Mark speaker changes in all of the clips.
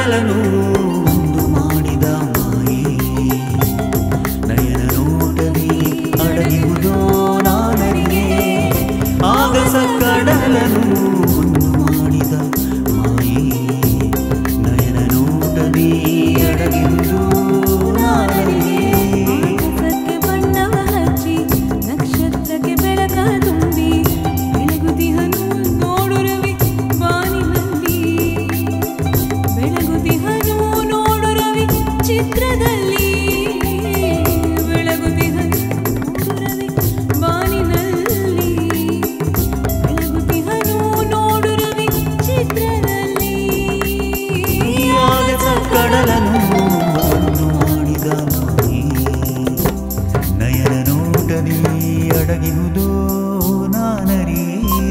Speaker 1: ಕಡಲನು ಒಂದು ಮಾಡಿದ ಮಾಯೆ ನಯನ ನೋಟದಿ ಅಡಗಿರುವುದೋ ನಾನರಿಯೇ ಆಗಸ ಕಡಲನು ಒಂದು ಮಾಡಿದ ಮಾಯೆ ನಯನ ನೋಟದಿ ಅಡಗಿರುವುದೋ ನಾನರಿಯೇ
Speaker 2: ಆಕಾಶಕ್ಕೆ ಬಣ್ಣವ ಹಚ್ಚಿ ನಕ್ಷತ್ರಕ್ಕೆ ಬೆಳಕ ತುಂಬಿ ಬೆಳಗುದಿಹನು ನೋಡು ರವಿ ಬಾನಿನಲ್ಲಿ ಬೆಳಗುದಿಹನು ನೋಡು ರವಿ ಚಿತ್ರದಲ್ಲಿ ಬೆಳಗುದಿಹನು ನೋಡು ರವಿ ಬಾನಿನಲ್ಲಿ ಬೆಳಗುದಿಹನು ನೋಡು ರವಿ ಚಿತ್ರದಲ್ಲಿ
Speaker 1: ಆಗಸ ಕಡಲನು ಒಂದು ಮಾಡಿದ ಮಾಯೆ ನಯನ ನೋಟದಿ ಅಡಗಿರುವುದೋ ನಾನರಿಯೇ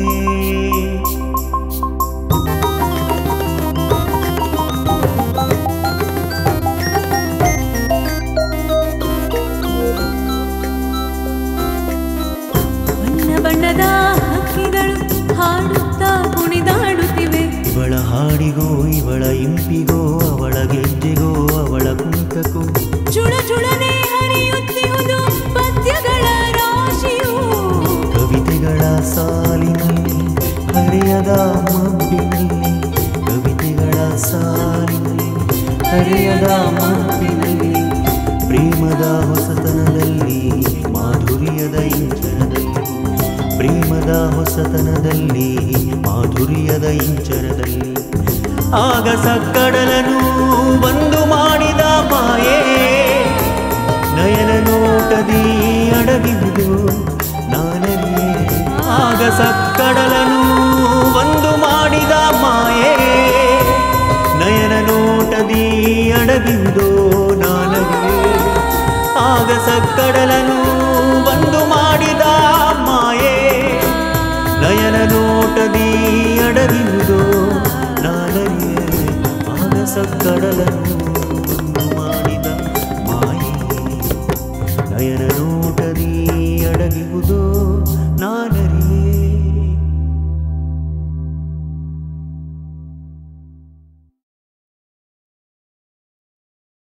Speaker 2: ಬಣ್ಣ ಬಣ್ಣದ ಹಕ್ಕಿಗಳು ಹಾಡುತ್ತಾ ಕುಣಿದಾಡುತ್ತಿವೆ
Speaker 1: ಇವಳ ಹಾಡಿಗೋ ಇವಳ ಇಂಪಿಗೋ ಅವಳ ಗೆಜ್ಜೆಗೋ ಅವಳ ಕುಂಟಕೋ
Speaker 2: ಚುಳ ಚುಳನೆ ಹರಿಯುತ್ತಿರುವುದು ಪದ್ಯಗಳ ರಾಶಿಯು
Speaker 1: ಕವಿತೆಗಳ ಸಾಲಿನಲ್ಲಿ ಹರೆಯದ ಮಬ್ಬಿನಲ್ಲಿ ಕವಿತೆಗಳ ಸಾಲಿನಲ್ಲಿ ಹರೆಯದ ಮಬ್ಬಿನಲ್ಲಿ ಪ್ರೇಮದ ಹೊಸತನದಲ್ಲಿ ಮಾಧುರ್ಯದ ಇಂಚರದಲ್ಲಿ ಪ್ರೇಮದ ಹೊಸತನದಲ್ಲಿ ಮಾಧುರ್ಯದ ಇಂಚರದಲ್ಲಿ ಆಗ ಸಕ್ಕಡಲನು ಬಂದು ಮಾಡಿದ ಮಾಯೆ ನಯನ ನೋಟದಿ ಅಡಗಿರುವುದು ನಾನರಿಯೇ ಆಗ ಸಕ್ಕಡಲನು ಒಂದು ಮಾಡಿದ ಮಾಯೆ ನಯನ ನೋಟದಿ ಅಡಗಿರುವುದು ನಾನರಿಯೇ ಆಗ ಸಕ್ಕಡಲನು ಒಂದು ಮಾಡಿದ ಮಾಯೆ ನಯನ ನೋಟದಿ ಅಡಗಿರುವುದು ನಾನರಿಯೇ ಆಗ ಸಕ್ಕಡಲನು ಒಂದು ಮಾಡಿದ ಮಾಯೆ ನಯನ ನೋಟದಿ ಅಡಗಿರುವುದು